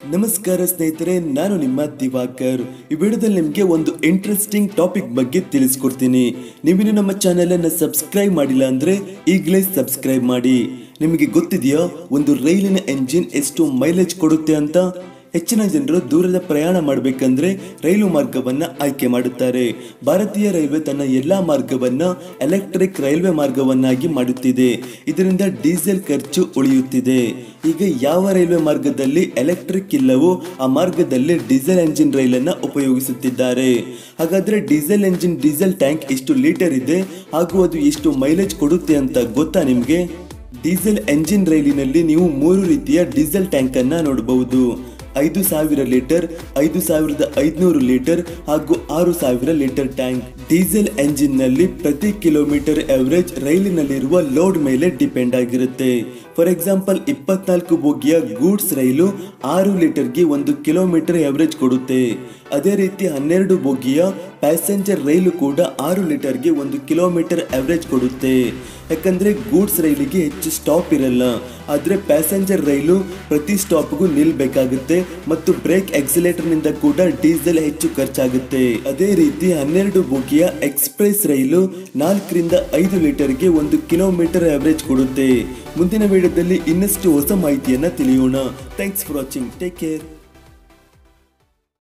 ನಮಸ್ಕಾರ ಸ್ನೇಹಿತರೆ ನಾನು ನಿಮ್ಮ ದಿವಾಕರ್ ಈ ವಿಡಿಯೋದಲ್ಲಿ ನಿಮಗೆ ಒಂದು ಇಂಟ್ರೆಸ್ಟಿಂಗ್ ಟಾಪಿಕ್ ಬಗ್ಗೆ ತಿಳಿಸ್ಕೊಡ್ತೀನಿ ನೀವಿನ್ನು ನಮ್ಮ ಚಾನೆಲ್ ಅನ್ನ ಸಬ್ಸ್ಕ್ರೈಬ್ ಮಾಡಿಲ್ಲ ಅಂದ್ರೆ ಈಗಲೇ ಸಬ್ಸ್ಕ್ರೈಬ್ ಮಾಡಿ ನಿಮಗೆ ಗೊತ್ತಿದೆಯಾ ಒಂದು ರೈಲಿನ ಎಂಜಿನ್ ಎಷ್ಟು ಮೈಲೇಜ್ ಕೊಡುತ್ತೆ ಅಂತ ಹೆಚ್ಚಿನ ಜನರು ದೂರದ ಪ್ರಯಾಣ ಮಾಡಬೇಕಂದ್ರೆ ರೈಲು ಮಾರ್ಗವನ್ನ ಆಯ್ಕೆ ಮಾಡುತ್ತಾರೆ ಭಾರತೀಯ ರೈಲ್ವೆ ತನ್ನ ಎಲ್ಲಾ ಮಾರ್ಗವನ್ನ ಎಲೆಕ್ಟ್ರಿಕ್ ರೈಲ್ವೆ ಮಾರ್ಗವನ್ನಾಗಿ ಮಾಡುತ್ತಿದೆ ಇದರಿಂದ ಡೀಸೆಲ್ ಖರ್ಚು ಉಳಿಯುತ್ತಿದೆ ಈಗ ಯಾವ ರೈಲ್ವೆ ಮಾರ್ಗದಲ್ಲಿ ಎಲೆಕ್ಟ್ರಿಕ್ ಇಲ್ಲವೋ ಆ ಮಾರ್ಗದಲ್ಲಿ ಡೀಸೆಲ್ ಎಂಜಿನ್ ರೈಲನ್ನ ಉಪಯೋಗಿಸುತ್ತಿದ್ದಾರೆ ಹಾಗಾದ್ರೆ ಡೀಸೆಲ್ ಎಂಜಿನ್ ಡೀಸೆಲ್ ಟ್ಯಾಂಕ್ ಎಷ್ಟು ಲೀಟರ್ ಇದೆ ಹಾಗೂ ಅದು ಎಷ್ಟು ಮೈಲೇಜ್ ಕೊಡುತ್ತೆ ಅಂತ ಗೊತ್ತಾ ನಿಮಗೆ ಡೀಸೆಲ್ ಎಂಜಿನ್ ರೈಲಿನಲ್ಲಿ ನೀವು ಮೂರು ರೀತಿಯ ಡೀಸೆಲ್ ಟ್ಯಾಂಕ್ ಅನ್ನ ನೋಡಬಹುದು ಐದು ಸಾವಿರ ಲೀಟರ್ ಐದು ಸಾವಿರದ ಐದುನೂರು ಲೀಟರ್ ಹಾಗೂ ಆರು ಸಾವಿರ ಲೀಟರ್ ಟ್ಯಾಂಕ್ ಡೀಸೆಲ್ ಎಂಜಿನ್ ನಲ್ಲಿ ಪ್ರತಿ ಕಿಲೋಮೀಟರ್ ಅವರೇಜ್ ರೈಲಿನಲ್ಲಿರುವ ಲೋಡ್ ಮೇಲೆ ಡಿಪೆಂಡ್ ಆಗಿರುತ್ತೆ ಫಾರ್ ಎಕ್ಸಾಂಪಲ್ ಇಪ್ಪತ್ನಾಲ್ಕು ಬೋಗಿಯ ಗೂಡ್ಸ್ ರೈಲು ಆರು ಲೀಟರ್ಗೆ ಒಂದು ಕಿಲೋಮೀಟರ್ ಅವರೇಜ್ ಕೊಡುತ್ತೆ ಅದೇ ರೀತಿ ಹನ್ನೆರಡು ಬೋಗಿಯ ಪ್ಯಾಸೆಂಜರ್ ರೈಲು ಕೂಡ ಆರು ಲೀಟರ್ಗೆ ಒಂದು ಕಿಲೋಮೀಟರ್ ಅವರೇಜ್ ಕೊಡುತ್ತೆ ಯಾಕಂದ್ರೆ ಗೂಡ್ಸ್ ರೈಲಿಗೆ ಹೆಚ್ಚು ಸ್ಟಾಪ್ ಇರಲ್ಲ ಆದ್ರೆ ಪ್ಯಾಸೆಂಜರ್ ರೈಲು ಪ್ರತಿ ಸ್ಟಾಪ್ಗೂ ನಿಲ್ಬೇಕಾಗುತ್ತೆ ಮತ್ತು ಬ್ರೇಕ್ ಎಕ್ಸಿಲೇಟರ್ ನಿಂದ ಕೂಡ ಡೀಸೆಲ್ ಹೆಚ್ಚು ಖರ್ಚಾಗುತ್ತೆ ಅದೇ ರೀತಿ ಹನ್ನೆರಡು ಬೋಗಿಯ ಎಕ್ಸ್ಪ್ರೆಸ್ ರೈಲು ನಾಲ್ಕರಿಂದ ಐದು ಲೀಟರ್ಗೆ ಒಂದು ಕಿಲೋಮೀಟರ್ ಅವರೇಜ್ ಕೊಡುತ್ತೆ ಮುಂದಿನ ವಿಡಿಯೋದಲ್ಲಿ ಇನ್ನಷ್ಟು ಹೊಸ ಮಾಹಿತಿಯನ್ನ ತಿಳಿಯೋಣ thanks for watching take care